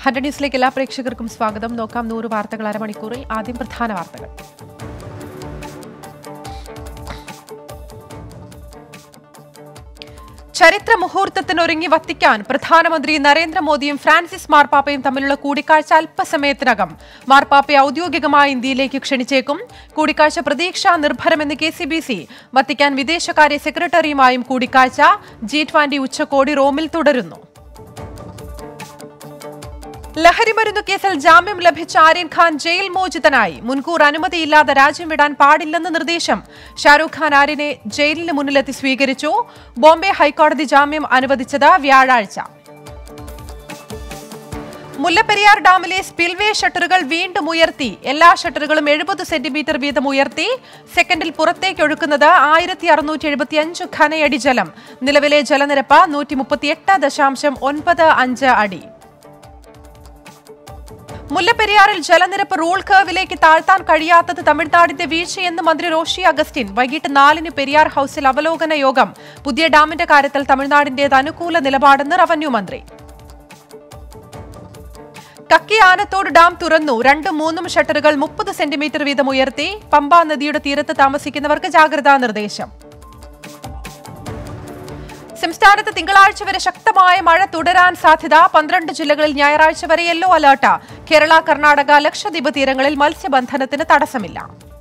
hundred ന്യൂസിലേക്ക് എല്ലാ പ്രേക്ഷകർക്കും സ്വാഗതം നോക്കാം നൂറ് വാർത്തകൾ അരമണിക്കൂറിൽ ആദ്യം പ്രധാന വാർത്തകൾ ചരിത്ര മുഹൂർത്തത്തിനൊരുങ്ങി വത്തിക്കാൻ പ്രധാനമന്ത്രി നരേന്ദ്രമോദിയും ഫ്രാൻസിസ് മാർപ്പാപ്പയും തമ്മിലുള്ള കൂടിക്കാഴ്ച അല്പസമയത്തിനകം മാർപ്പാപ്പയെ ഔദ്യോഗികമായി ഇന്ത്യയിലേക്ക് ക്ഷണിച്ചേക്കും കൂടിക്കാഴ്ച പ്രതീക്ഷാ നിർഭരമെന്ന് K C B C Vatican വിദേശകാര്യ സെക്രട്ടറിയുമായും കൂടിക്കാഴ്ച ജി ട്വന്റി ഉച്ചകോടി റോമിൽ തുടരുന്നു ലഹരിമരുന്ന് കേസിൽ ജാമ്യം ലഭിച്ച ആര്യൻ ഖാൻ ജയിൽ മോചിതനായി മുൻകൂർ അനുമതിയില്ലാതെ രാജ്യം വിടാൻ പാടില്ലെന്ന നിർദ്ദേശം ഷാരൂഖ് ഖാൻ ആര്യനെ ജയിലിന് മുന്നിലെത്തി സ്വീകരിച്ചു ബോംബെ ഹൈക്കോടതി ജാമ്യം അനുവദിച്ചത് വ്യാഴാഴ്ച മുല്ലപ്പെരിയാർ ഡാമിലെ സ്പിൽവേ ഷട്ടറുകൾ വീണ്ടും ഉയർത്തി എല്ലാ ഷട്ടറുകളും എഴുപത് സെന്റിമീറ്റർ വീതം ഉയർത്തി സെക്കൻഡിൽ പുറത്തേക്ക് ഒഴുക്കുന്നത് ആയിരത്തി അറുന്നൂറ്റി എഴുപത്തിയഞ്ച് ഘനയടി ജലം നിലവിലെ ജലനിരപ്പ് നൂറ്റി മുപ്പത്തിയെട്ട് ദശാംശം ഒൻപത് അഞ്ച് അടി മുല്ലപ്പെരിയാറിൽ ജലനിരപ്പ് റൂൾ കർവിലേക്ക് താഴ്ത്താൻ കഴിയാത്തത് തമിഴ്നാടിന്റെ വീഴ്ചയെന്ന് മന്ത്രി റോഷി അഗസ്റ്റിൻ വൈകിട്ട് നാലിന് പെരിയാർ ഹൌസിൽ അവലോകന യോഗം പുതിയ ഡാമിന്റെ കാര്യത്തിൽ തമിഴ്നാടിന്റേത് അനുകൂല നിലപാടെന്ന് റവന്യൂ മന്ത്രി കക്കി ആനത്തോട് ഡാം തുറന്നു രണ്ടും മൂന്നും ഷട്ടറുകൾ മുപ്പത് സെന്റിമീറ്റർ വീതം ഉയർത്തി പമ്പാ നദിയുടെ തീരത്ത് താമസിക്കുന്നവർക്ക് ജാഗ്രതാ നിർദ്ദേശം സംസ്ഥാനത്ത് തിങ്കളാഴ്ച വരെ ശക്തമായ മഴ തുടരാൻ സാധ്യത പന്ത്രണ്ട് ജില്ലകളിൽ ഞായറാഴ്ച വരെ യെല്ലോ അലർട്ട് കേരള കർണാടക ലക്ഷദ്വീപ് തീരങ്ങളിൽ മത്സ്യബന്ധനത്തിന് തടസ്സമില്ല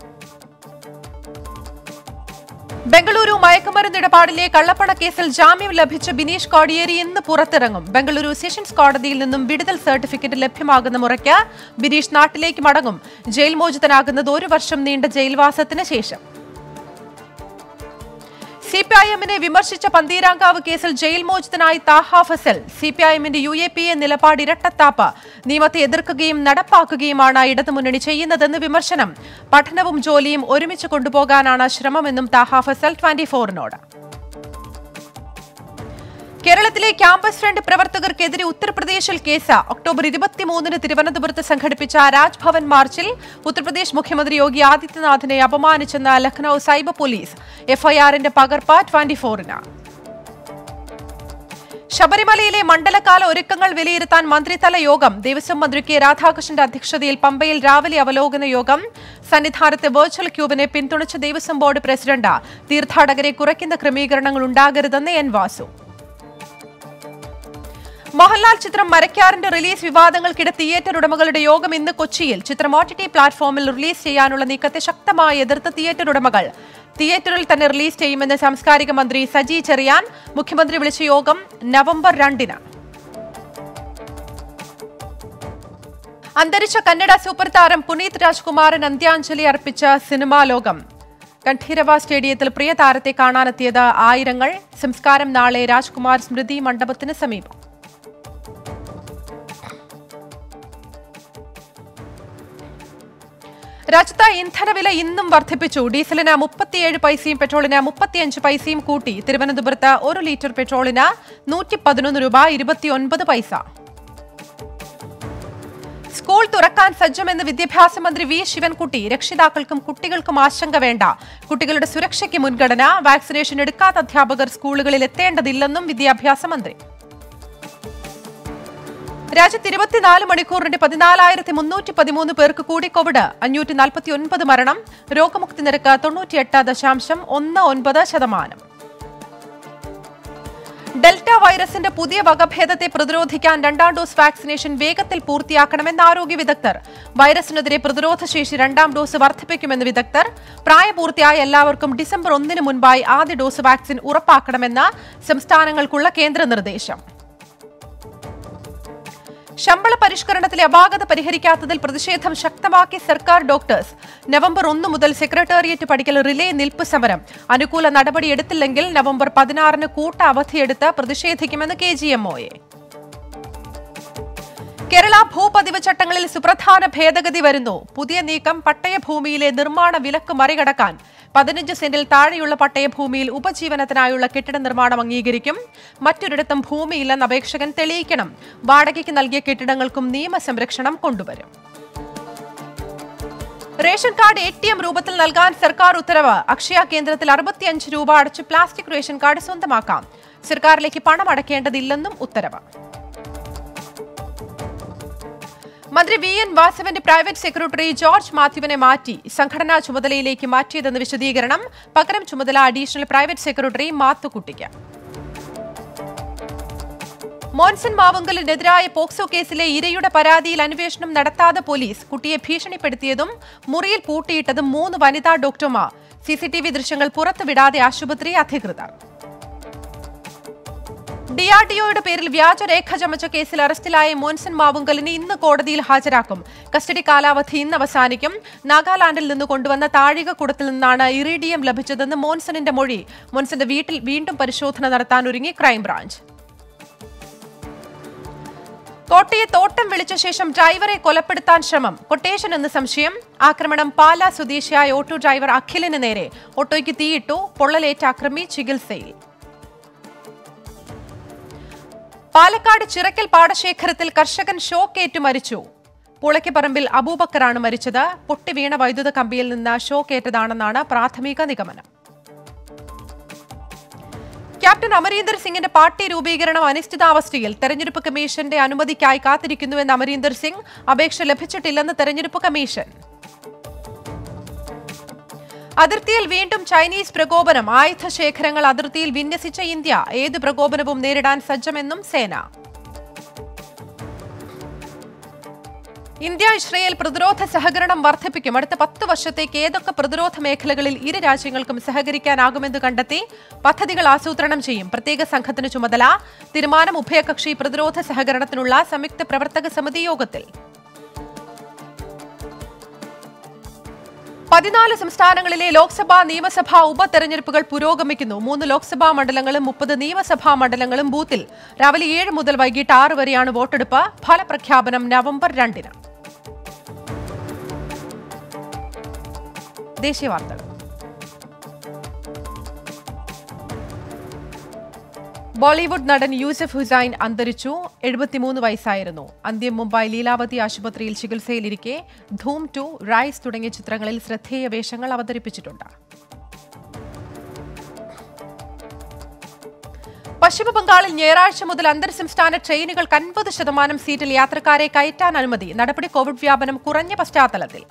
ബംഗളൂരു മയക്കുമരുന്ന് ഇടപാടിലെ കള്ളപ്പണ കേസിൽ ജാമ്യം ലഭിച്ച ബിനീഷ് കോടിയേരി ഇന്ന് പുറത്തിറങ്ങും ബംഗളൂരു സെഷൻസ് കോടതിയിൽ നിന്നും വിടുതൽ സർട്ടിഫിക്കറ്റ് ലഭ്യമാകുന്ന മുറയ്ക്ക് ബിനീഷ് നാട്ടിലേക്ക് മടങ്ങും ജയിൽ മോചിതനാകുന്നത് ഒരു വർഷം നീണ്ട ജയിൽവാസത്തിന് ശേഷം സിപിഐഎമ്മിനെ വിമർശിച്ച പന്തീരാങ്കാവ് കേസിൽ ജയിൽ മോചിതനായി താഹ ഫസൽ സിപിഐഎമ്മിന്റെ യു എ പി എ നിലപാട് ഇരട്ടത്താപ്പ് നിയമത്തെ എതിർക്കുകയും നടപ്പാക്കുകയുമാണ് ഇടതുമുന്നണി ചെയ്യുന്നതെന്ന് വിമർശനം പഠനവും ജോലിയും ഒരുമിച്ച് കൊണ്ടുപോകാനാണ് ശ്രമമെന്നും താഹ ഫസൽ ട്വന്റി ഫോറിനോട് കേരളത്തിലെ ക്യാമ്പസ് ഫ്രണ്ട് പ്രവർത്തകർക്കെതിരെ ഉത്തർപ്രദേശിൽ കേസ് ഒക്ടോബർ ഇരുപത്തിമൂന്നിന് തിരുവനന്തപുരത്ത് സംഘടിപ്പിച്ച രാജ്ഭവൻ മാർച്ചിൽ ഉത്തർപ്രദേശ് മുഖ്യമന്ത്രി യോഗി ആദിത്യനാഥിനെ അപമാനിച്ചെന്ന ലഖ്നൌ സൈബർ പോലീസ് എഫ്ഐആറിന്റെ പകർപ്പ് ട്വന്റി ഫോറിന് ശബരിമലയിലെ മണ്ഡലകാല ഒരുക്കങ്ങൾ വിലയിരുത്താൻ മന്ത്രിതല യോഗം ദേവസ്വം മന്ത്രി കെ രാധാകൃഷ്ണന്റെ അധ്യക്ഷതയിൽ പമ്പയിൽ രാവിലെ അവലോകന യോഗം സന്നിധാനത്തെ വെർച്വൽ ക്യൂബിനെ പിന്തുണച്ച ദേവസ്വം ബോർഡ് പ്രസിഡന്റ് തീർത്ഥാടകരെ കുറയ്ക്കുന്ന ക്രമീകരണങ്ങൾ ഉണ്ടാകരുതെന്ന് എൻ വാസു മോഹൻലാൽ ചിത്രം മരക്കാറിന്റെ റിലീസ് വിവാദങ്ങൾക്കിടെ തിയേറ്റർ ഉടമകളുടെ യോഗം ഇന്ന് കൊച്ചിയിൽ ചിത്രം ഒ ടി ടി പ്ലാറ്റ്ഫോമിൽ റിലീസ് ചെയ്യാനുള്ള നീക്കത്തെ ശക്തമായി എതിർത്ത തിയേറ്റർ ഉടമകൾ തിയേറ്ററിൽ തന്നെ റിലീസ് ചെയ്യുമെന്ന് സാംസ്കാരിക മന്ത്രി സജി ചെറിയാൻ മുഖ്യമന്ത്രി വിളിച്ച യോഗം നവംബർ രണ്ടിന് അന്തരിച്ച കന്നഡ സൂപ്പർ താരം പുനീത് രാജ്കുമാറിന് അന്ത്യാഞ്ജലി അർപ്പിച്ച സിനിമാ ലോകം കണ്ഠീരവ സ്റ്റേഡിയത്തിൽ പ്രിയ താരത്തെ കാണാനെത്തിയത് ആയിരങ്ങൾ സംസ്കാരം നാളെ രാജ്കുമാർ സ്മൃതി മണ്ഡപത്തിന് സമീപം രാജ്യത്ത് ഇന്ധനവില ഇന്നും വർദ്ധിപ്പിച്ചു ഡീസലിന് മുപ്പത്തിയേഴ് പൈസയും പെട്രോളിന് മുപ്പത്തിയഞ്ച് പൈസയും കൂട്ടി തിരുവനന്തപുരത്ത് ഒരു ലിറ്റർ പെട്രോളിന് നൂറ്റി പതിനൊന്ന് രൂപ ഇരുപത്തിയൊൻപത് പൈസ സ്കൂൾ തുറക്കാൻ സജ്ജമെന്ന് വിദ്യാഭ്യാസ മന്ത്രി വി ശിവൻകുട്ടി രക്ഷിതാക്കൾക്കും കുട്ടികൾക്കും ആശങ്ക വേണ്ട കുട്ടികളുടെ സുരക്ഷയ്ക്ക് മുൻഗണന വാക്സിനേഷൻ എടുക്കാത്ത അധ്യാപകർ സ്കൂളുകളിൽ എത്തേണ്ടതില്ലെന്നും വിദ്യാഭ്യാസ മന്ത്രി രാജ്യത്ത് ഇരുപത്തിനാല് മണിക്കൂറിന്റെ പതിനാലായിരത്തി മുന്നൂറ്റി പതിമൂന്ന് പേർക്ക് കൂടി കോവിഡ് അഞ്ഞൂറ്റി നാൽപ്പത്തി ഒൻപത് മരണം രോഗമുക്തി നിരക്ക് തൊണ്ണൂറ്റിയെട്ട് ദശാംശം ഒന്ന് ഒൻപത് ശതമാനം ഡെൽറ്റ വൈറസിന്റെ പുതിയ വകഭേദത്തെ പ്രതിരോധിക്കാൻ രണ്ടാം ഡോസ് വാക്സിനേഷൻ വേഗത്തിൽ പൂർത്തിയാക്കണമെന്ന് ആരോഗ്യ വിദഗ്ധർ വൈറസിനെതിരെ പ്രതിരോധ ശേഷി രണ്ടാം ഡോസ് വർദ്ധിപ്പിക്കുമെന്ന് വിദഗ്ധർ പ്രായപൂർത്തിയായ എല്ലാവർക്കും ഡിസംബർ ഒന്നിന് മുൻപായി ആദ്യ ഡോസ് വാക്സിൻ ഉറപ്പാക്കണമെന്ന് സംസ്ഥാനങ്ങൾക്കുള്ള കേന്ദ്ര നിർദ്ദേശം ശമ്പള പരിഷ്കരണത്തിലെ അപാകത പരിഹരിക്കാത്തതിൽ പ്രതിഷേധം ശക്തമാക്കി സർക്കാർ ഡോക്ടേഴ്സ് നവംബർ ഒന്ന് മുതൽ സെക്രട്ടേറിയറ്റ് പടിക്കൽ റിലേ നിൽപ്പ് സമരം അനുകൂല നടപടി എടുത്തില്ലെങ്കിൽ നവംബർ പതിനാറിന് കൂട്ട അവധിയെടുത്ത് പ്രതിഷേധിക്കുമെന്ന് കെ ജി എം കേരള ഭൂപതിവ് ചട്ടങ്ങളിൽ സുപ്രധാന ഭേദഗതി വരുന്നു പുതിയ നീക്കം പട്ടയഭൂമിയിലെ നിർമ്മാണ വിലക്ക് മറികടക്കാൻ പതിനഞ്ച് സെന്റിൽ താഴെയുള്ള പട്ടയഭൂമിയിൽ ഉപജീവനത്തിനായുള്ള കെട്ടിട നിർമ്മാണം അംഗീകരിക്കും മറ്റൊരിടത്തും ഭൂമിയില്ലെന്ന് അപേക്ഷകൻ തെളിയിക്കണം വാടകയ്ക്ക് നൽകിയ കെട്ടിടങ്ങൾക്കും നിയമസംരക്ഷണം കൊണ്ടുവരും ration card A T M രൂപത്തിൽ നൽകാൻ സർക്കാർ ഉത്തരവ് അക്ഷയ കേന്ദ്രത്തിൽ അറുപത്തിയഞ്ച് രൂപ അടച്ച് പ്ലാസ്റ്റിക് റേഷൻ കാർഡ് സ്വന്തമാക്കാം സർക്കാരിലേക്ക് പണം അടയ്ക്കേണ്ടതില്ലെന്നും ഉത്തരവ് മന്ത്രി വി എൻ വാസവന്റെ പ്രൈവറ്റ് സെക്രട്ടറി ജോർജ് മാത്യുവിനെ മാറ്റി സംഘടനാ ചുമതലയിലേക്ക് മാറ്റിയതെന്ന് വിശദീകരണം പകരം ചുമതല അഡീഷണൽ പ്രൈവറ്റ് സെക്രട്ടറി മാത്തുക്കുട്ടിക്ക് മോൻസൺ മാവുങ്കലിനെതിരായ പോക്സോ കേസിലെ ഇരയുടെ പരാതിയിൽ അന്വേഷണം നടത്താതെ പോലീസ് കുട്ടിയെ ഭീഷണിപ്പെടുത്തിയതും മുറിയിൽ പൂട്ടിയിട്ടതും മൂന്ന് വനിതാ ഡോക്ടർമാർ സിസിടിവി ദൃശ്യങ്ങൾ പുറത്തുവിടാതെ ആശുപത്രി അധികൃതർ ഡിആർഡിഒയുടെ പേരിൽ വ്യാജരേഖ ചമച്ച കേസിൽ അറസ്റ്റിലായ മോൻസൺ മാവുങ്കലിനെ ഇന്ന് കോടതിയിൽ ഹാജരാക്കും കസ്റ്റഡി കാലാവധി ഇന്ന് അവസാനിക്കും നാഗാലാൻഡിൽ നിന്ന് കൊണ്ടുവന്ന താഴികക്കുടത്തിൽ നിന്നാണ് ഇറീഡിയം ലഭിച്ചതെന്ന് മോൻസണിന്റെ മൊഴി മോൻസന്റെ വീട്ടിൽ വീണ്ടും പരിശോധന നടത്താൻ ഒരുങ്ങി ക്രൈംബ്രാഞ്ച് കോട്ടയെ തോട്ടം വിളിച്ച ശേഷം ഡ്രൈവറെ കൊലപ്പെടുത്താൻ ശ്രമം കൊട്ടേഷൻ എന്ന് സംശയം ആക്രമണം പാലാ സ്വദേശിയായ ഓട്ടോ ഡ്രൈവർ അഖിലിന് നേരെ ഓട്ടോയ്ക്ക് തീയിട്ടു പൊള്ളലേറ്റ അക്രമി ചികിത്സയിൽ പാലക്കാട് ചിറക്കൽ പാടശേഖരത്തിൽ കർഷകൻ ഷോക്കേറ്റു മരിച്ചു പുളയ്ക്കപ്പറമ്പിൽ അബൂബക്കറാണ് മരിച്ചത് പൊട്ടിവീണ വൈദ്യുത കമ്പിയിൽ നിന്ന് ഷോക്കേറ്റതാണെന്നാണ് പ്രാഥമിക നിഗമനം ക്യാപ്റ്റൻ അമരീന്ദർ സിംഗിന്റെ പാർട്ടി രൂപീകരണം അനിശ്ചിതാവസ്ഥയിൽ തെരഞ്ഞെടുപ്പ് കമ്മീഷന്റെ അനുമതിക്കായി കാത്തിരിക്കുന്നുവെന്ന് അമരീന്ദർ സിംഗ് അപേക്ഷ ലഭിച്ചിട്ടില്ലെന്ന് തെരഞ്ഞെടുപ്പ് കമ്മീഷൻ അതിർത്തിയിൽ വീണ്ടും ചൈനീസ് പ്രകോപനം ആയുധ ശേഖരങ്ങൾ അതിർത്തിയിൽ വിന്യസിച്ച ഇന്ത്യ ഏത് പ്രകോപനവും നേരിടാൻ സജ്ജമെന്നും സേന ഇന്ത്യ ഇസ്രയേൽ പ്രതിരോധ സഹകരണം വർദ്ധിപ്പിക്കും അടുത്ത പത്ത് വർഷത്തേക്ക് ഏതൊക്കെ പ്രതിരോധ മേഖലകളിൽ ഇരു രാജ്യങ്ങൾക്കും സഹകരിക്കാനാകുമെന്ന് കണ്ടെത്തി പദ്ധതികൾ ആസൂത്രണം ചെയ്യും പ്രത്യേക സംഘത്തിന് ചുമതല തീരുമാനം ഉഭയകക്ഷി പ്രതിരോധ സഹകരണത്തിനുള്ള സംയുക്ത പ്രവർത്തക സമിതി യോഗത്തിൽ പതിനാല് സംസ്ഥാനങ്ങളിലെ ലോക്സഭാ നിയമസഭാ ഉപതെരഞ്ഞെടുപ്പുകൾ പുരോഗമിക്കുന്നു മൂന്ന് ലോക്സഭാ മണ്ഡലങ്ങളും മുപ്പത് നിയമസഭാ മണ്ഡലങ്ങളും ബൂത്തിൽ രാവിലെ ഏഴ് മുതൽ വൈകിട്ട് ആറ് വരെയാണ് വോട്ടെടുപ്പ് ഫലപ്രഖ്യാപനം നവംബർ രണ്ടിന് ദേശീയ വാർത്തകൾ ബോളിവുഡ് നടൻ യൂസഫ് ഹുസൈൻ അന്തരിച്ചു എഴുപത്തിമൂന്ന് വയസ്സായിരുന്നു അന്ത്യം മുംബൈ ലീലാവതി ആശുപത്രിയിൽ ചികിത്സയിലിരിക്കെ ധൂം ടു റൈസ് തുടങ്ങിയ ചിത്രങ്ങളിൽ ശ്രദ്ധേയ വേഷങ്ങൾ അവതരിപ്പിച്ചിട്ടുണ്ട് പശ്ചിമബംഗാളിൽ ഞായറാഴ്ച മുതൽ അന്തർ സംസ്ഥാന ട്രെയിനുകൾക്ക് അൻപത് ശതമാനം സീറ്റിൽ യാത്രക്കാരെ കയറ്റാൻ അനുമതി നടപടി കോവിഡ് വ്യാപനം കുറഞ്ഞ പശ്ചാത്തലത്തിൽ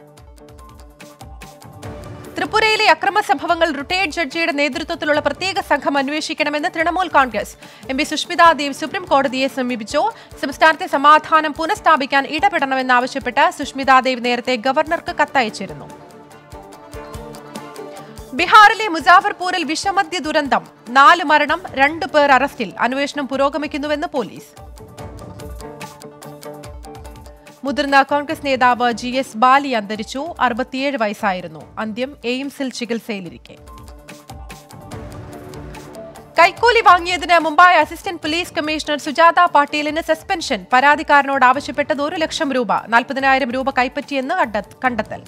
ത്രിപുരയിലെ അക്രമ സംഭവങ്ങൾ റിട്ടയർഡ് ജഡ്ജിയുടെ നേതൃത്വത്തിലുള്ള പ്രത്യേക സംഘം അന്വേഷിക്കണമെന്ന് Trinamool Congress M P Sushmita Dev supreme കോടതിയെ സമീപിച്ചു സംസ്ഥാനത്തെ സമാധാനം പുനഃസ്ഥാപിക്കാൻ ഇടപെടണമെന്നാവശ്യപ്പെട്ട് സുഷ്മിതാ ദേവ് നേരത്തെ ഗവർണർക്ക് കത്തയച്ചിരുന്നു ബീഹാറിലെ മുസാഫർപൂരിൽ വിഷമദ്യ ദുരന്തം നാല് മരണം രണ്ടു പേർ അറസ്റ്റിൽ അന്വേഷണം പുരോഗമിക്കുന്നുവെന്ന് പോലീസ് മുതിർന്ന കോൺഗ്രസ് നേതാവ് ജി എസ് ബാലി അന്തരിച്ചു അറുപത്തിയേഴ് വയസ്സായിരുന്നു അന്ത്യം എയിംസിൽ ചികിത്സയിലിരിക്കെ കൈക്കൂലി വാങ്ങിയതിന് Mumbai assistant police commissioner Sujatha പാട്ടീലിന് സസ്പെൻഷൻ പരാതിക്കാരനോട് ആവശ്യപ്പെട്ടത് ഒരു ലക്ഷം രൂപ നാൽപ്പതിനായിരം രൂപ കൈപ്പറ്റിയെന്ന് കണ്ട- കണ്ടെത്തൽ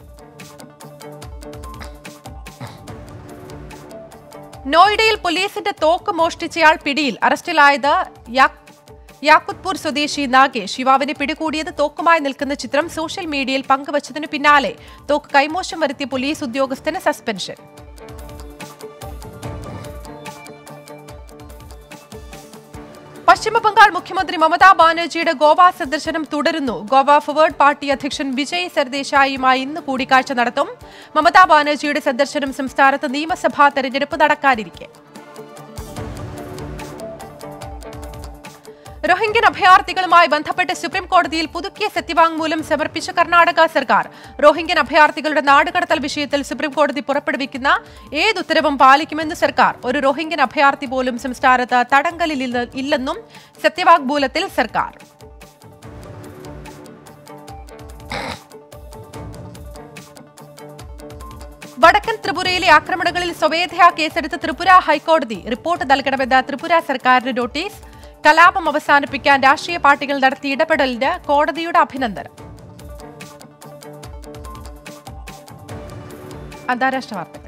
നോയിഡയിൽ പോലീസിന്റെ തോക്ക് മോഷ്ടിച്ചയാൾ പിടിയിൽ അറസ്റ്റിലായത് യാ- യാക്കുത്പൂർ സ്വദേശി നാഗേഷ് യുവാവിനെ പിടികൂടിയത് തോക്കുമായി നിൽക്കുന്ന ചിത്രം സോഷ്യൽ മീഡിയയിൽ പങ്കുവച്ചതിനു പിന്നാലെ തോക്ക് കൈമോശം വരുത്തിയ പോലീസ് ഉദ്യോഗസ്ഥന് സസ്പെൻഷൻ പശ്ചിമബംഗാൾ മുഖ്യമന്ത്രി മമതാ ബാനർജിയുടെ ഗോവ സന്ദർശനം തുടരുന്നു ഗോവ ഫോർവേഡ് പാർട്ടി അധ്യക്ഷൻ വിജയ് സർദേശായിയുമായി ഇന്ന് കൂടിക്കാഴ്ച നടത്തും മമതാ ബാനർജിയുടെ സന്ദർശനം സംസ്ഥാനത്ത് നിയമസഭാ തെരഞ്ഞെടുപ്പ് നടക്കാനിരിക്കെ റോഹിംഗ്യൻ അഭയാർത്ഥികളുമായി ബന്ധപ്പെട്ട് സുപ്രീം കോടതിയിൽ പുതുക്കിയ സത്യവാങ്മൂലം സമർപ്പിച്ച കർണാടക സർക്കാർ റോഹിംഗ്യൻ അഭയാർത്ഥികളുടെ നാടുകടത്തൽ വിഷയത്തിൽ സുപ്രീം കോടതി പുറപ്പെടുവിക്കുന്ന ഏതുത്തരവും പാലിക്കുമെന്ന് സർക്കാർ ഒരു റോഹിംഗ്യൻ അഭയാർത്ഥി പോലും സംസ്ഥാനത്ത് തടങ്കലിൽ ഇല്ല- ഇല്ലെന്നും സത്യവാങ്മൂലത്തിൽ സർക്കാർ വടക്കൻ ത്രിപുരയിലെ ആക്രമണങ്ങളിൽ സ്വമേധയാ കേസെടുത്ത ത്രിപുര ഹൈക്കോടതി റിപ്പോർട്ട് നൽകണമെന്ന ത്രിപുര സർക്കാരിന് നോട്ടീസ് കലാപം അവസാനിപ്പിക്കാൻ രാഷ്ട്രീയ പാർട്ടികൾ നടത്തിയ ഇടപെടലിന് കോടതിയുടെ അഭിനന്ദനം അന്താരാഷ്ട്ര വാർത്തകൾ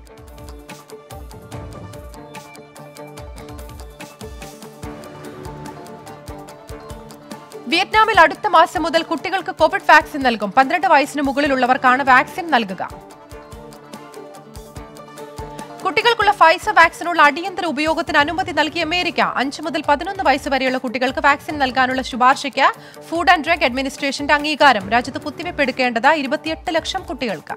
വിയറ്റ്നാമിൽ അടുത്ത മാസം മുതൽ കുട്ടികൾക്ക് കോവിഡ് വാക്സിൻ നൽകും പന്ത്രണ്ട് വയസ്സിന് മുകളിലുള്ളവർക്കാണ് വാക്സിൻ നൽകുക കുട്ടികൾക്കുള്ള കുട്ടികൾക്കുള്ള ഫൈസർ വാക്സിനുള്ള അടിയന്തര ഉപയോഗത്തിന് അനുമതി നൽകിയ അമേരിക്ക അഞ്ച് മുതൽ പതിനൊന്ന് വയസ്സ് വരെയുള്ള കുട്ടികൾക്ക് വാക്സിൻ നൽകാനുള്ള ശുപാർശയ്ക്ക് ഫുഡ് ആൻഡ് ഡ്രഗ് അഡ്മിനിസ്ട്രേഷന്റെ അംഗീകാരം രാജ്യത്ത് കുത്തിവയ്പ് എടുക്കേണ്ടത് ഇരുപത്തിയെട്ട് ലക്ഷം കുട്ടികൾക്ക്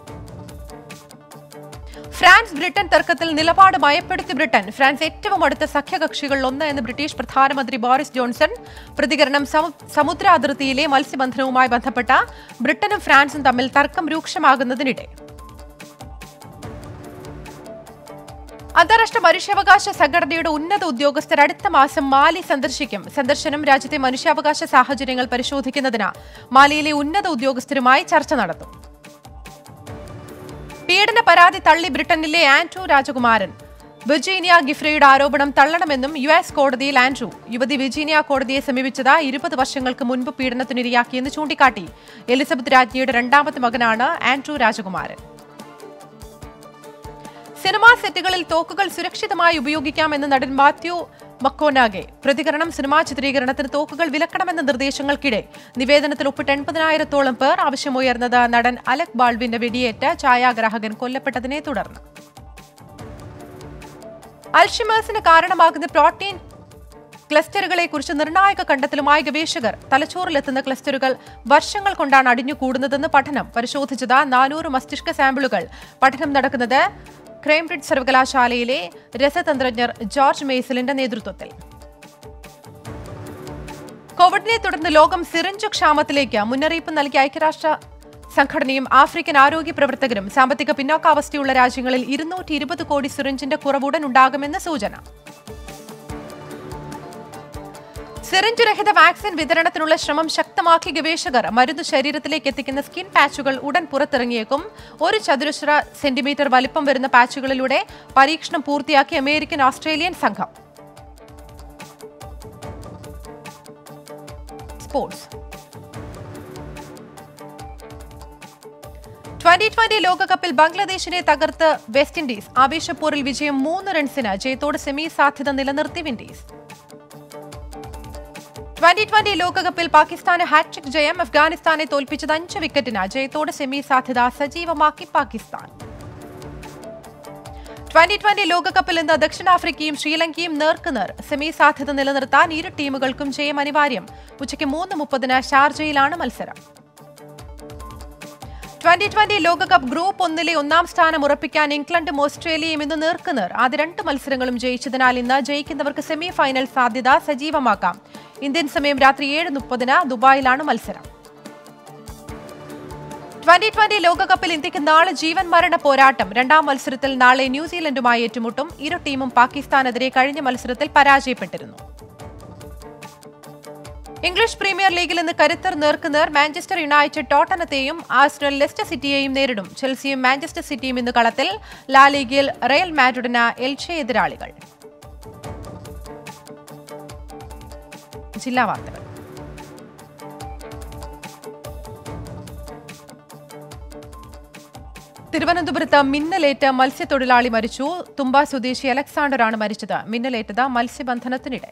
ഫ്രാൻസ് ബ്രിട്ടൻ തർക്കത്തിൽ നിലപാട് ഭയപ്പെടുത്തി ബ്രിട്ടൻ ഫ്രാൻസ് ഏറ്റവും അടുത്ത സഖ്യകക്ഷികളിൽ ഒന്ന് എന്ന് ബ്രിട്ടീഷ് പ്രധാനമന്ത്രി ബോറിസ് ജോൺസൺ പ്രതികരണം സമു- സമുദ്ര അതിർത്തിയിലെ മത്സ്യബന്ധനവുമായി ബന്ധപ്പെട്ട ബ്രിട്ടനും ഫ്രാൻസും തമ്മിൽ തർക്കം രൂക്ഷമാകുന്നതിനിടെ അന്താരാഷ്ട്ര മനുഷ്യാവകാശ സംഘടനയുടെ ഉന്നത ഉദ്യോഗസ്ഥർ അടുത്ത മാസം മാലി സന്ദർശിക്കും സന്ദർശനം രാജ്യത്തെ മനുഷ്യാവകാശ സാഹചര്യങ്ങൾ പരിശോധിക്കുന്നതിന് മാലിയിലെ ഉന്നത ഉദ്യോഗസ്ഥരുമായി ചർച്ച നടത്തും പീഡന പരാതി തള്ളി ബ്രിട്ടനിലെ ആൻഡ്രൂ രാജകുമാരൻ വിർജീനിയ ഗിഫ്രയുടെ ആരോപണം തള്ളണമെന്നും യു എസ് കോടതിയിൽ ആൻഡ്രൂ യുവതി വിർജീനിയ കോടതിയെ സമീപിച്ചത് ഇരുപത് വർഷങ്ങൾക്ക് മുൻപ് പീഡനത്തിനിരയാക്കിയെന്ന് ചൂണ്ടിക്കാട്ടി എലിസബത്ത് രാജ്ഞിയുടെ രണ്ടാമത്തെ മകനാണ് ആൻഡ്രൂ രാജകുമാരൻ സിനിമാ സെറ്റുകളിൽ തോക്കുകൾ സുരക്ഷിതമായി ഉപയോഗിക്കാമെന്ന് നടൻ മാത്യു മക്കോനാഗെ പ്രതികരണം സിനിമാ ചിത്രീകരണത്തിന് തോക്കുകൾ വിലക്കണമെന്ന നിർദ്ദേശങ്ങൾക്കിടെ നിവേദനത്തിൽ ഒപ്പിട്ട് എൺപതിനായിരത്തോളം പേർ ആവശ്യമുയർന്നത് നടൻ അലക് ബാൾവിന്റെ വെടിയേറ്റ് ഛായാഗ്രാഹകൻ കൊല്ലപ്പെട്ടതിനെ തുടർന്ന് അൽഷിമേഴ്സിന് കാരണമാകുന്ന പ്രോട്ടീൻ ക്ലസ്റ്ററുകളെ കുറിച്ച് നിർണായക കണ്ടെത്തലുമായി ഗവേഷകർ തലച്ചോറിലെത്തുന്ന ക്ലസ്റ്ററുകൾ വർഷങ്ങൾ കൊണ്ടാണ് അടിഞ്ഞുകൂടുന്നതെന്ന് പഠനം പരിശോധിച്ചത് നാനൂറ് മസ്തിഷ്ക സാമ്പിളുകൾ പഠനം നടക്കുന്നത് ക്രേംബ്രിഡ്ജ് സർവകലാശാലയിലെ രസതന്ത്രജ്ഞർ ജോർജ് മേസലിന്റെ നേതൃത്വത്തിൽ കോവിഡിനെ തുടർന്ന് ലോകം സിറിഞ്ച് ക്ഷാമത്തിലേക്ക് മുന്നറിയിപ്പ് നൽകിയ ഐക്യരാഷ്ട്ര സംഘടനയും ആഫ്രിക്കൻ ആരോഗ്യ പ്രവർത്തകരും സാമ്പത്തിക പിന്നോക്കാവസ്ഥയുള്ള രാജ്യങ്ങളിൽ ഇരുന്നൂറ്റി ഇരുപത് കോടി സിറിഞ്ചിന്റെ കുറവുടൻ ഉണ്ടാകുമെന്ന് സൂചന സിറിഞ്ച് രഹിത വാക്സിൻ വിതരണത്തിനുള്ള ശ്രമം ശക്തമാക്കി ഗവേഷകർ മരുന്ന് ശരീരത്തിലേക്ക് എത്തിക്കുന്ന സ്കിൻ പാച്ചുകൾ ഉടൻ പുറത്തിറങ്ങിയേക്കും ഒരു ചതുരശ്ര സെന്റിമീറ്റർ വലിപ്പം വരുന്ന പാച്ചുകളിലൂടെ പരീക്ഷണം പൂർത്തിയാക്കി അമേരിക്കൻ ഓസ്ട്രേലിയൻ സംഘം സ്പോർട്സ് ട്വന്റി ട്വന്റി ലോകകപ്പിൽ ബംഗ്ലാദേശിനെ തകർത്ത് വെസ്റ്റ് ഇൻഡീസ് ആവേശപ്പോരിൽ വിജയം മൂന്ന് റൺസിന് ജയത്തോട് സെമി സാധ്യത നിലനിർത്തി വിൻഡീസ് ട്വന്റി ട്വന്റി ലോകകപ്പിൽ പാകിസ്ഥാന് ഹാട്രിക് ജയം അഫ്ഗാനിസ്ഥാനെ തോൽപ്പിച്ചത് അഞ്ച് വിക്കറ്റിന് ജയത്തോടെ സെമി സാധ്യത സജീവമാക്കി പാകിസ്ഥാൻ ട്വന്റി ട്വന്റി ലോകകപ്പിൽ ഇന്ന് ദക്ഷിണാഫ്രിക്കയും ശ്രീലങ്കയും നേർക്കുനേർ സെമി സാധ്യത നിലനിർത്താൻ ഇരു ടീമുകൾക്കും ജയം അനിവാര്യം ഉച്ചയ്ക്ക് മൂന്ന് മുപ്പതിന് ഷാർജയിലാണ് മത്സരം ട്വന്റി ട്വന്റി ലോകകപ്പ് ഗ്രൂപ്പ് ഒന്നിലെ ഒന്നാം സ്ഥാനം ഉറപ്പിക്കാൻ ഇംഗ്ലണ്ടും ഓസ്ട്രേലിയയും ഇന്ന് നേർക്കുനേർ ആദ്യ രണ്ട് മത്സരങ്ങളും ജയിച്ചതിനാൽ ഇന്ന് ജയിക്കുന്നവർക്ക് സെമി ഫൈനൽ സാധ്യത സജീവമാക്കാം ഇന്ത്യൻ സമയം രാത്രി ഏഴ് മുപ്പതിന് ദുബായിലാണ് മത്സരം ട്വന്റി ട്വന്റി ലോകകപ്പിൽ ഇന്ത്യക്ക് നാളെ ജീവൻ മരണ പോരാട്ടം രണ്ടാം മത്സരത്തിൽ നാളെ ന്യൂസിലൻഡുമായി ഏറ്റുമുട്ടും ഇരു ടീമും പാകിസ്ഥാനെതിരെ കഴിഞ്ഞ മത്സരത്തിൽ പരാജയപ്പെട്ടിരുന്നു ഇംഗ്ലീഷ് പ്രീമിയർ ലീഗിൽ ഇന്ന് കരുത്തർ നേർക്കുനേർ മാഞ്ചസ്റ്റർ യുണൈറ്റഡ് ടോട്ടനത്തെയും ആഴ്സണൽ ലെസ്റ്റർ സിറ്റിയെയും നേരിടും ചെൽസിയും മാഞ്ചസ്റ്റർ സിറ്റിയും ഇന്ന് കളത്തിൽ ലാ ലീഗിൽ റയൽ മാഡ്രിഡിന് എൽഷെ എതിരാളികൾ ജില്ലാ വാർത്തകൾ തിരുവനന്തപുരത്ത് മിന്നലേറ്റ് മത്സ്യത്തൊഴിലാളി മരിച്ചു തുമ്പ സ്വദേശി അലക്സാണ്ടറാണ് മരിച്ചത് മിന്നലേറ്റത് മത്സ്യബന്ധനത്തിനിടെ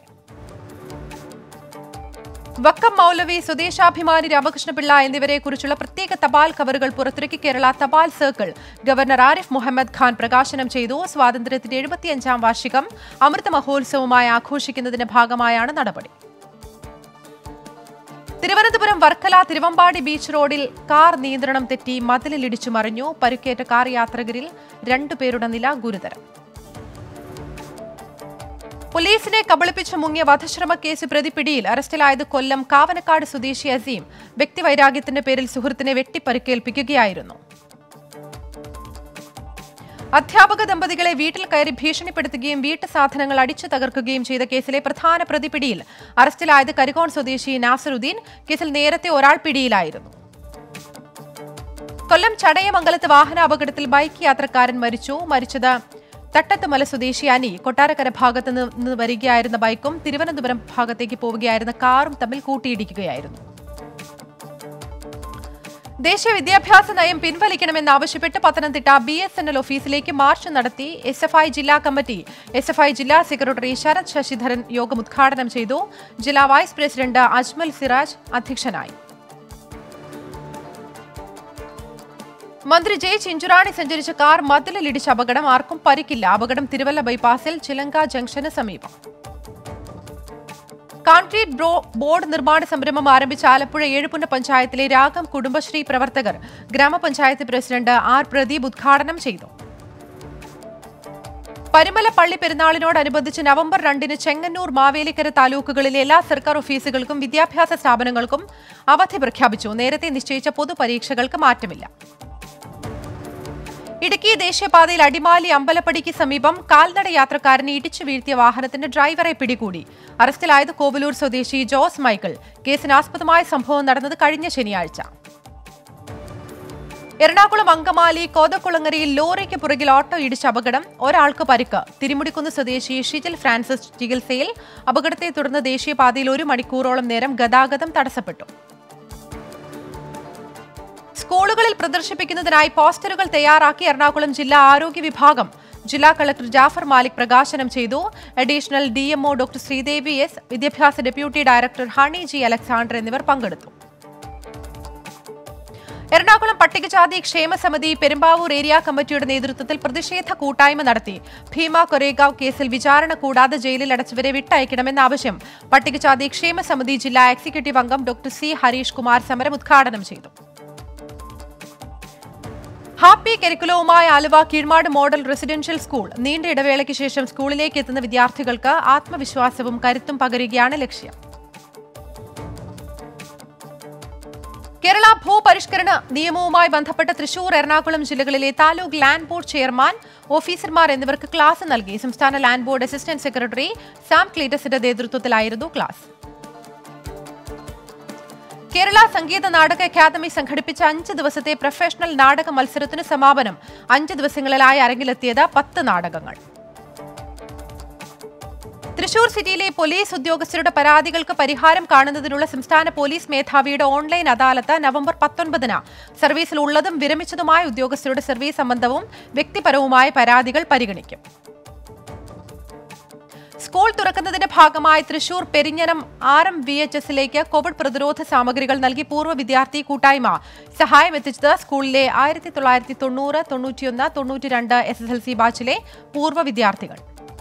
വക്കം മൗലവി സ്വദേശാഭിമാനി രാമകൃഷ്ണപിള്ള എന്നിവരെ കുറിച്ചുള്ള പ്രത്യേക തപാൽ കവറുകൾ പുറത്തിറക്കി കേരള തപാൽ സർക്കിൾ ഗവർണർ ആരിഫ് മുഹമ്മദ് ഖാൻ പ്രകാശനം ചെയ്തു സ്വാതന്ത്ര്യത്തിന്റെ എഴുപത്തിയഞ്ചാം വാർഷികം അമൃത മഹോത്സവമായി ആഘോഷിക്കുന്നതിന്റെ ഭാഗമായാണ് നടപടി തിരുവനന്തപുരം വർക്കല തിരുവമ്പാടി ബീച്ച് റോഡിൽ കാർ നിയന്ത്രണം തെറ്റി മതിലിൽ ഇടിച്ചു മറിഞ്ഞു പരുക്കേറ്റ കാർ യാത്രികരിൽ രണ്ടുപേരുടെ നില ഗുരുതരം പോലീസിനെ കബളിപ്പിച്ച് മുങ്ങിയ വധശ്രമ കേസ് പ്രതി പിടിയിൽ അറസ്റ്റിലായത് കൊല്ലം കാവനക്കാട് സ്വദേശി അസീം വ്യക്തിവൈരാഗ്യത്തിന്റെ പേരിൽ സുഹൃത്തിനെ വെട്ടിപ്പരിക്കേൽപ്പിക്കുകയായിരുന്നു അധ്യാപക ദമ്പതികളെ വീട്ടിൽ കയറി ഭീഷണിപ്പെടുത്തുകയും വീട്ടു സാധനങ്ങൾ അടിച്ചു തകർക്കുകയും ചെയ്ത കേസിലെ പ്രധാന പ്രതി പിടിയിൽ അറസ്റ്റിലായത് കരികോൺ സ്വദേശി നാസറുദ്ദീൻ കേസിൽ നേരത്തെ ഒരാൾ പിടിയിലായിരുന്നു കൊല്ലം ചടയമംഗലത്ത് വാഹനാപകടത്തിൽ ബൈക്ക് യാത്രക്കാരൻ മരിച്ചു മരിച്ചത് തട്ടത്തുമല സ്വദേശി അനി കൊട്ടാരക്കര ഭാഗത്ത് നിന്ന് വരികയായിരുന്ന ബൈക്കും തിരുവനന്തപുരം ഭാഗത്തേക്ക് പോവുകയായിരുന്ന കാറും തമ്മിൽ കൂട്ടിയിടിക്കുകയായിരുന്നു ദേശീയ വിദ്യാഭ്യാസ നയം പിൻവലിക്കണമെന്നാവശ്യപ്പെട്ട് Pathanamthitta B S N L ഓഫീസിലേക്ക് മാർച്ച് നടത്തി എസ് എഫ് ഐ ജില്ലാ കമ്മിറ്റി എസ് എഫ് ഐ ജില്ലാ സെക്രട്ടറി ശരത് ശശിധരൻ യോഗം ഉദ്ഘാടനം ചെയ്തു ജില്ലാ വൈസ് പ്രസിഡന്റ് അജ്മൽ സിറാജ് അധ്യക്ഷനായി മന്ത്രി ജെ ചിഞ്ചുറാണി സഞ്ചരിച്ച കാർ മതിലിലിടിച്ച അപകടം ആർക്കും പരിക്കില്ല അപകടം തിരുവല്ല ബൈപ്പാസിൽ ചിലങ്ക ജംഗ്ഷന് സമീപം കോൺക്രീറ്റ് ബ്രോ ബോർഡ് നിർമ്മാണ സംരംഭം ആരംഭിച്ച ആലപ്പുഴ ഏഴുപുന്ന പഞ്ചായത്തിലെ രാഗം കുടുംബശ്രീ പ്രവർത്തകർ ഗ്രാമപഞ്ചായത്ത് പ്രസിഡന്റ് ആർ പ്രദീപ് ഉദ്ഘാടനം ചെയ്തു പരിമല പള്ളി പെരുന്നാളിനോടനുബന്ധിച്ച് നവംബർ രണ്ടിന് ചെങ്ങന്നൂർ മാവേലിക്കര താലൂക്കുകളിലെ എല്ലാ സർക്കാർ ഓഫീസുകൾക്കും വിദ്യാഭ്യാസ സ്ഥാപനങ്ങൾക്കും അവധി പ്രഖ്യാപിച്ചു നേരത്തെ നിശ്ചയിച്ച പൊതുപരീക്ഷകൾക്ക് മാറ്റമില്ല ഇടുക്കി ദേശീയപാതയിൽ അടിമാലി അമ്പലപ്പടിക്ക് സമീപം കാൽനട യാത്രക്കാരനെ ഇടിച്ചു വീഴ്ത്തിയ വാഹനത്തിന്റെ ഡ്രൈവറെ പിടികൂടി അറസ്റ്റിലായത് കോവലൂർ സ്വദേശി ജോസ് മൈക്കിൾ കേസിന് ആസ്പദമായ സംഭവം നടന്നത് കഴിഞ്ഞ ശനിയാഴ്ച എറണാകുളം അങ്കമാലി കോതക്കുളങ്ങരയിൽ ലോറിക്ക് പുറകിൽ ഓട്ടോ ഇടിച്ച അപകടം ഒരാൾക്ക് പരിക്ക് തിരുമുടിക്കുന്ന് സ്വദേശി ഷിജിൽ ഫ്രാൻസിസ് ചികിത്സയിൽ അപകടത്തെ തുടർന്ന് ദേശീയപാതയിൽ ഒരു മണിക്കൂറോളം നേരം ഗതാഗതം തടസ്സപ്പെട്ടു സ്കൂളുകളിൽ പ്രദർശിപ്പിക്കുന്നതിനായി പോസ്റ്ററുകൾ തയ്യാറാക്കി എറണാകുളം ജില്ലാ ആരോഗ്യ വിഭാഗം ജില്ലാ കളക്ടർ ജാഫർ മാലിക് പ്രകാശനം ചെയ്തു additional DMO doctor Sreedevi S വിദ്യാഭ്യാസ deputy director Honey G Alexander എന്നിവർ പങ്കെടുത്തു എറണാകുളം പട്ടികജാതി ക്ഷേമ സമിതി പെരുമ്പാവൂർ ഏരിയ കമ്മിറ്റിയുടെ നേതൃത്വത്തിൽ പ്രതിഷേധ കൂട്ടായ്മ നടത്തി ഭീമ കൊറേഗാവ് കേസിൽ വിചാരണ കൂടാതെ ജയിലിൽ അടച്ചവരെ വിട്ടയക്കണമെന്ന ആവശ്യം പട്ടികജാതി ക്ഷേമ സമിതി ജില്ലാ എക്സിക്യൂട്ടീവ് അംഗം ഡോക്ടർ സി ഹരീഷ് കുമാർ സമരം ഉദ്ഘാടനം ചെയ്തു ഹാപ്പി കരിക്കുലവുമായി Aluva Keezhmad model residential school നീണ്ട ഇടവേളയ്ക്ക് ശേഷം സ്കൂളിലേക്ക് എത്തുന്ന വിദ്യാർത്ഥികൾക്ക് ആത്മവിശ്വാസവും കരുത്തും പകരുകയാണ് ലക്ഷ്യം കേരള ഭൂപരിഷ്കരണ നിയമവുമായി ബന്ധപ്പെട്ട് തൃശൂർ എറണാകുളം ജില്ലകളിലെ താലൂക്ക് ലാൻഡ് ബോർഡ് ചെയർമാൻ ഓഫീസർമാർ എന്നിവർക്ക് ക്ലാസ് നൽകി സംസ്ഥാന land board assistant secretary Sam ക്ലീറ്റസിന്റെ നേതൃത്വത്തിലായിരുന്നു ക്ലാസ് കേരള സംഗീത നാടക അക്കാദമി സംഘടിപ്പിച്ച അഞ്ച് ദിവസത്തെ പ്രൊഫഷണൽ നാടക മത്സരത്തിന് സമാപനം അഞ്ച് ദിവസങ്ങളിലായി അരങ്ങിലെത്തിയത് പത്ത് നാടകങ്ങൾ തൃശൂർ സിറ്റിയിലെ പോലീസ് ഉദ്യോഗസ്ഥരുടെ പരാതികൾക്ക് പരിഹാരം കാണുന്നതിനുള്ള സംസ്ഥാന പോലീസ് മേധാവിയുടെ ഓൺലൈൻ അദാലത്ത് നവംബർ പത്തൊൻപതിന് സർവീസിൽ ഉള്ളതും വിരമിച്ചതുമായ ഉദ്യോഗസ്ഥരുടെ സർവീസ് സംബന്ധവും വ്യക്തിപരവുമായ പരാതികൾ പരിഗണിക്കും സ്കൂൾ തുറക്കുന്നതിന്റെ ഭാഗമായി Thrissur Perinjanam R M V H എസിലേക്ക് കോവിഡ് പ്രതിരോധ സാമഗ്രികൾ നൽകി പൂർവ്വ വിദ്യാർത്ഥി കൂട്ടായ്മ സഹായം എത്തിച്ചത് സ്കൂളിലെ ആയിരത്തി തൊള്ളായിരത്തി തൊണ്ണൂറ് തൊണ്ണൂറ്റിയൊന്ന് തൊണ്ണൂറ്റിരണ്ട് എസ് എസ് എൽ സി ബാച്ചിലെ പൂർവ്വ വിദ്യാർത്ഥികൾ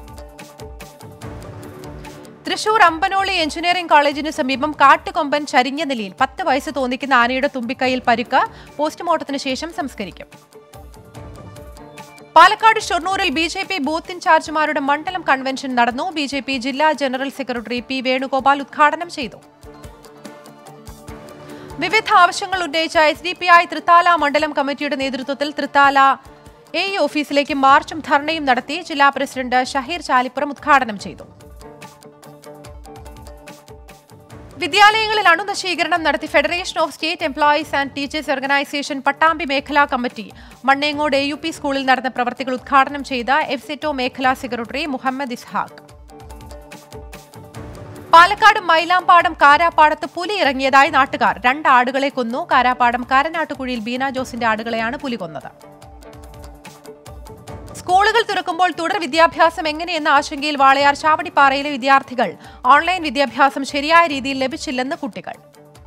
തൃശൂർ അമ്പനോളി എഞ്ചിനീയറിംഗ് കോളേജിന് സമീപം കാട്ടുകൊമ്പൻ ചരിഞ്ഞ നിലയിൽ പത്ത് വയസ്സ് തോന്നിക്കുന്ന ആനയുടെ തുമ്പിക്കൈയിൽ പരുക്ക് പോസ്റ്റ്മോർട്ടത്തിന് ശേഷം സംസ്കരിക്കും പാലക്കാട് ഷൊർണൂരിൽ ബി ജെ പി ബൂത്ത് ഇൻചാർജുമാരുടെ മണ്ഡലം കൺവെൻഷൻ നടന്നു ബി ജെ പി ജില്ലാ ജനറൽ സെക്രട്ടറി പി വേണുഗോപാൽ ഉദ്ഘാടനം ചെയ്തു വിവിധ ആവശ്യങ്ങൾ ഉന്നയിച്ച S D P I Thrithala മണ്ഡലം കമ്മിറ്റിയുടെ നേതൃത്വത്തിൽ തൃത്താല എ ഇ ഓഫീസിലേക്ക് മാർച്ചും ധർണയും നടത്തി ജില്ലാ പ്രസിഡന്റ് ഷഹീർ ചാലിപ്പുറം ഉദ്ഘാടനം ചെയ്തു വിദ്യാലയങ്ങളിൽ അണുനശീകരണം നടത്തി federation of state employees and teachers organisation Pattambi മേഖലാ committee Mannengode A U P സ്കൂളിൽ നടന്ന പ്രവർത്തികൾ ഉദ്ഘാടനം ചെയ്ത എഫ്സെറ്റോ മേഖലാ സെക്രട്ടറി മുഹമ്മദ് ഇസ്ഹാഖ് പാലക്കാട് മൈലാമ്പാടം കാരാപ്പാടത്ത് പുലി ഇറങ്ങിയതായി നാട്ടുകാർ രണ്ട് ആടുകളെ കൊന്നു കാരാപ്പാടം കാരനാട്ടുകുഴിയിൽ ബീന ജോസിന്റെ ആടുകളെയാണ് പുലി കൊന്നത് സ്കൂളുകൾ തുറക്കുമ്പോൾ തുടർ വിദ്യാഭ്യാസം എങ്ങനെയെന്ന ആശങ്കയിൽ വാളയാർ ചാവടിപ്പാറയിലെ വിദ്യാർത്ഥികൾ ഓൺലൈൻ വിദ്യാഭ്യാസം ശരിയായ രീതിയിൽ ലഭിച്ചില്ലെന്ന് കുട്ടികൾ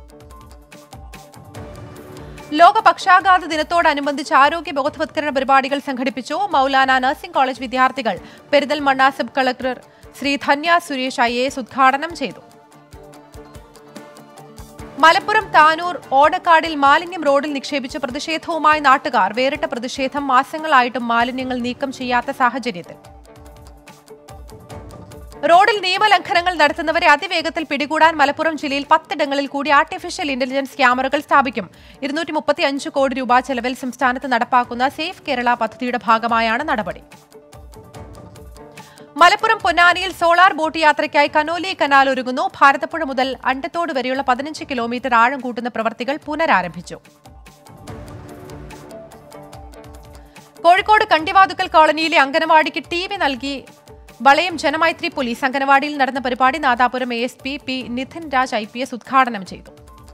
ലോക പക്ഷാഘാത ദിനത്തോടനുബന്ധിച്ച് ആരോഗ്യ ബോധവത്കരണ പരിപാടികൾ സംഘടിപ്പിച്ചു മൗലാന നഴ്സിംഗ് കോളേജ് വിദ്യാർത്ഥികൾ Perinthalmanna sub collector Shri Dhanya Suresh I ഉദ്ഘാടനം ചെയ്തു മലപ്പുറം താനൂർ ഓടക്കാടിൽ മാലിന്യം റോഡിൽ നിക്ഷേപിച്ച പ്രതിഷേധവുമായി നാട്ടുകാർ വേറിട്ട പ്രതിഷേധം മാസങ്ങളായിട്ടും മാലിന്യങ്ങൾ നീക്കം ചെയ്യാത്ത സാഹചര്യത്തിൽ റോഡിൽ നിയമലംഘനങ്ങൾ നടത്തുന്നവരെ അതിവേഗത്തിൽ പിടികൂടാൻ മലപ്പുറം ജില്ലയിൽ പത്തിടങ്ങളിൽ കൂടി ആർട്ടിഫിഷ്യൽ ഇന്റലിജൻസ് ക്യാമറകൾ സ്ഥാപിക്കും ഇരുന്നൂറ്റി മുപ്പത്തി അഞ്ച് കോടി രൂപ ചെലവിൽ സംസ്ഥാനത്ത് നടപ്പാക്കുന്ന സേഫ് കേരള പദ്ധതിയുടെ ഭാഗമായാണ് നടപടി മലപ്പുറം പൊന്നാനിയിൽ സോളാർ ബോട്ട് യാത്രയ്ക്കായി കനോലി കനാൽ ഒരുങ്ങുന്നു ഭാരതപ്പുഴ മുതൽ അണ്ടത്തോട് വരെയുള്ള പതിനഞ്ച് കിലോമീറ്റർ ആഴം കൂട്ടുന്ന പ്രവർത്തികൾ പുനരാരംഭിച്ചു കോഴിക്കോട് കണ്ടിവാതുക്കൽ കോളനിയിലെ അംഗനവാടിക്ക് ടി വി നൽകി വളയം ജനമൈത്രി പോലീസ് അംഗനവാടിയിൽ നടന്ന പരിപാടി Nadapuram A S P P Nidhin Raj I P S ഉദ്ഘാടനം ചെയ്തു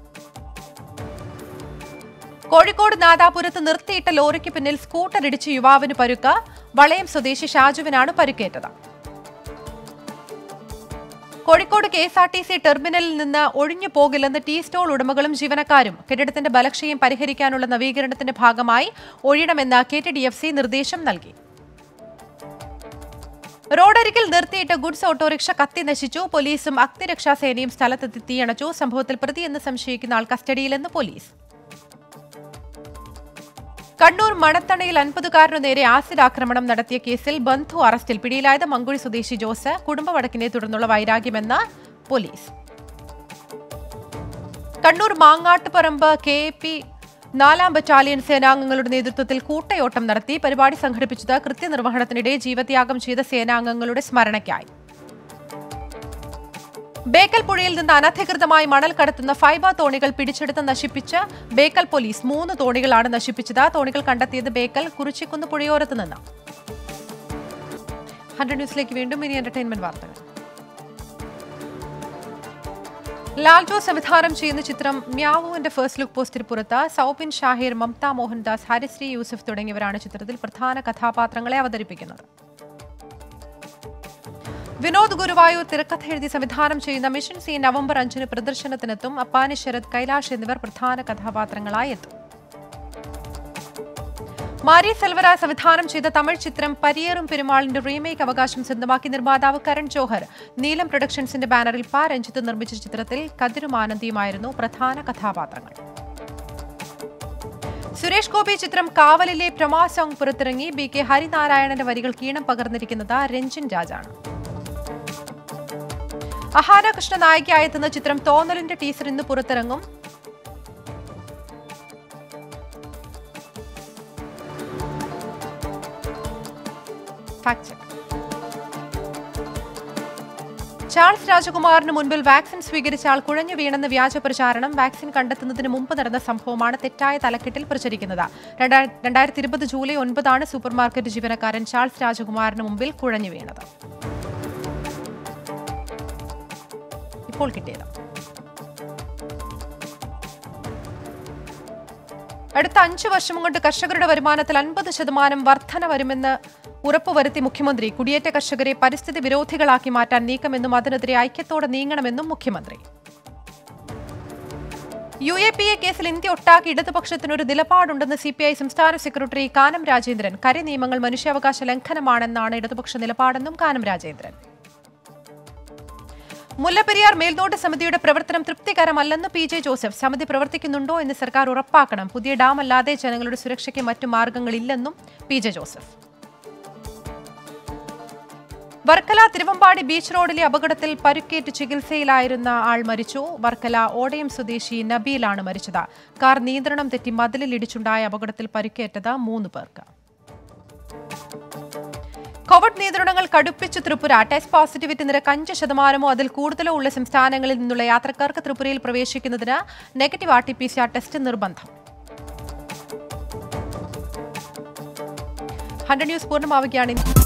കോഴിക്കോട് നാദാപുരത്ത് നിർത്തിയിട്ട ലോറിക്ക് പിന്നിൽ സ്കൂട്ടർ ഇടിച്ച് യുവാവിന് പരുക്ക് വളയം സ്വദേശി ഷാജുവിനാണ് പരുക്കേറ്റത് Kozhikode K S R T C ടെർമിനലിൽ നിന്ന് ഒഴിഞ്ഞു പോകില്ലെന്ന് ടീ സ്റ്റോൾ ഉടമകളും ജീവനക്കാരും കെട്ടിടത്തിന്റെ ബലക്ഷയം പരിഹരിക്കാനുള്ള നവീകരണത്തിന്റെ ഭാഗമായി ഒഴിയണമെന്ന് K T D F C നിർദ്ദേശം നൽകി റോഡരികിൽ നിർത്തിയിട്ട ഗുഡ്സ് ഓട്ടോറിക്ഷ കത്തി നശിച്ചു പോലീസും അഗ്നിരക്ഷാസേനയും സ്ഥലത്തെത്തി തീയണച്ചു സംഭവത്തിൽ പ്രതിയെന്ന് സംശയിക്കുന്ന ആൾ കസ്റ്റഡിയിലെന്ന് പോലീസ് കണ്ണൂർ മണത്തണയിൽ അൻപതുകാരനു നേരെ ആസിഡ് ആക്രമണം നടത്തിയ കേസിൽ ബന്ധു അറസ്റ്റിൽ പിടിയിലായത് മങ്കുഴി സ്വദേശി ജോസ് കുടുംബ വഴക്കിനെ തുടർന്നുള്ള വൈരാഗ്യമെന്ന് police Kannur Mangattuparamba K P നാലാം ബറ്റാലിയൻ സേനാംഗങ്ങളുടെ നേതൃത്വത്തിൽ കൂട്ടയോട്ടം നടത്തി പരിപാടി സംഘടിപ്പിച്ചത് കൃത്യനിർവഹണത്തിനിടെ ജീവത്യാഗം ചെയ്ത സേനാംഗങ്ങളുടെ സ്മരണയ്ക്കായി ബേക്കൽ പുഴയിൽ നിന്ന് അനധികൃതമായി മണൽ കടത്തുന്ന ഫൈബർ തോണികൾ പിടിച്ചെടുത്ത് നശിപ്പിച്ച് ബേക്കൽ പോലീസ് മൂന്ന് തോണികളാണ് നശിപ്പിച്ചത് തോണികൾ കണ്ടെത്തിയത് ബേക്കൽ കുറിച്ചിക്കുന്ന് പുഴയോരത്ത് നിന്ന് ഹൺഡ്രഡ് ന്യൂസിലേക്ക് വീണ്ടും ഇനി എന്റർടൈൻമെന്റ് വാർത്തകൾ ലാൽ ജോസ് സംവിധാനം ചെയ്യുന്ന ചിത്രം മ്യാവുവിന്റെ ഫസ്റ്റ് ലുക്ക് പോസ്റ്റർ പുറത്ത് സൗബിൻ ഷാഹിർ മമത മോഹൻദാസ് ഹരിശ്രീ യൂസഫ് തുടങ്ങിയവരാണ് ചിത്രത്തിൽ പ്രധാന കഥാപാത്രങ്ങളെ അവതരിപ്പിക്കുന്നത് വിനോദ് ഗുരുവായൂർ തിരക്കഥ എഴുതി സംവിധാനം ചെയ്യുന്ന മിഷൻ സി നവംബർ അഞ്ചിന് പ്രദർശനത്തിനെത്തും അപ്പാനി ശരത് കൈലാഷ് എന്നിവർ പ്രധാന കഥാപാത്രങ്ങളായി എത്തും മാരി സെൽവര സംവിധാനം ചെയ്ത തമിഴ് ചിത്രം പരിയേറും പെരുമാളിന്റെ റീമേക്ക് അവകാശം സ്വന്തമാക്കി നിർമ്മാതാവ് കരൺ ജോഹർ നീലം പ്രൊഡക്ഷൻസിന്റെ ബാനറിൽ പാ രഞ്ജിത്ത് നിർമ്മിച്ച ചിത്രത്തിൽ കതിരും ആനന്ദിയുമായിരുന്നു പ്രധാന കഥാപാത്രങ്ങൾ സുരേഷ് ഗോപി ചിത്രം കാവലിലെ പ്രമാ സോങ് പുറത്തിറങ്ങി ബി കെ ഹരിനാരായണന്റെ വരികൾ കീണം പകർന്നിരിക്കുന്നത് രഞ്ജിൻ രാജാണ് അഹാന കൃഷ്ണ നായികയായി എത്തുന്ന ചിത്രം തോന്നലിന്റെ ടീസർ ഇന്ന് പുറത്തിറങ്ങും ഫാക്ട് ചെക്ക് ചാൾസ് രാജകുമാറിന് മുൻപിൽ വാക്സിൻ സ്വീകരിച്ച ആൾ കുഴഞ്ഞു വീണെന്ന വ്യാജ പ്രചാരണം വാക്സിൻ കണ്ടെത്തുന്നതിന് മുമ്പ് നടന്ന സംഭവമാണ് തെറ്റായ തലക്കെട്ടിൽ പ്രചരിക്കുന്നത് രണ്ടായിരത്തി ഇരുപത് ജൂലൈ ഒൻപതാണ് സൂപ്പർമാർക്കറ്റ് ജീവനക്കാരൻ ചാൾസ് രാജകുമാറിന് മുമ്പിൽ കുഴഞ്ഞു വീണത് ഇപ്പോൾ കിട്ടിയത് അടുത്ത അഞ്ചു വർഷം കൊണ്ട് കർഷകരുടെ വരുമാനത്തിൽ അൻപത് ശതമാനം വർധന വരുമെന്ന് ഉറപ്പുവരുത്തി മുഖ്യമന്ത്രി കുടിയേറ്റ കർഷകരെ പരിസ്ഥിതി വിരോധികളാക്കി മാറ്റാൻ നീക്കമെന്നും അതിനെതിരെ ഐക്യത്തോടെ നീങ്ങണമെന്നും മുഖ്യമന്ത്രി യു എ പി എ കേസിൽ ഇന്ത്യ ഒട്ടാക്കി ഇടതുപക്ഷത്തിനൊരു നിലപാടുണ്ടെന്ന് സി പി ഐ സംസ്ഥാന സെക്രട്ടറി കാനം രാജേന്ദ്രൻ കരി നിയമങ്ങൾ മനുഷ്യാവകാശ ലംഘനമാണെന്നാണ് ഇടതുപക്ഷ നിലപാടെന്നും കാനം രാജേന്ദ്രൻ മുല്ലപ്പെരിയാർ മേൽനോട്ട സമിതിയുടെ പ്രവർത്തനം തൃപ്തികരമല്ലെന്ന് പി ജെ ജോസഫ് സമിതി പ്രവർത്തിക്കുന്നുണ്ടോ എന്ന് സർക്കാർ ഉറപ്പാക്കണം പുതിയ ഡാം അല്ലാതെ ജനങ്ങളുടെ സുരക്ഷയ്ക്ക് മറ്റു മാർഗങ്ങളില്ലെന്നും P J Joseph Varkala Thiruvambadi beach റോഡിലെ അപകടത്തിൽ പരുക്കേറ്റ് ചികിത്സയിലായിരുന്ന ആൾ മരിച്ചു വർക്കല ഓടയം സ്വദേശി നബീലാണ് മരിച്ചത് കാർ നിയന്ത്രണം തെറ്റി മതിലിൽ ഇടിച്ചുണ്ടായ അപകടത്തിൽ പരുക്കേറ്റത് മൂന്ന് പേർക്ക് കോവിഡ് നിയന്ത്രണങ്ങൾ കടുപ്പിച്ചു ത്രിപുര ടെസ്റ്റ് പോസിറ്റിവിറ്റി നിരക്ക് അഞ്ച് ശതമാനമോ അതിൽ കൂടുതലോ ഉള്ള സംസ്ഥാനങ്ങളിൽ നിന്നുള്ള യാത്രക്കാർക്ക് ത്രിപുരയിൽ പ്രവേശിക്കുന്നതിന് negative R T P C R test നിർബന്ധം ഹൺഡ്രഡ് ന്യൂസ് പൂർണ്ണമാവുകയാണ്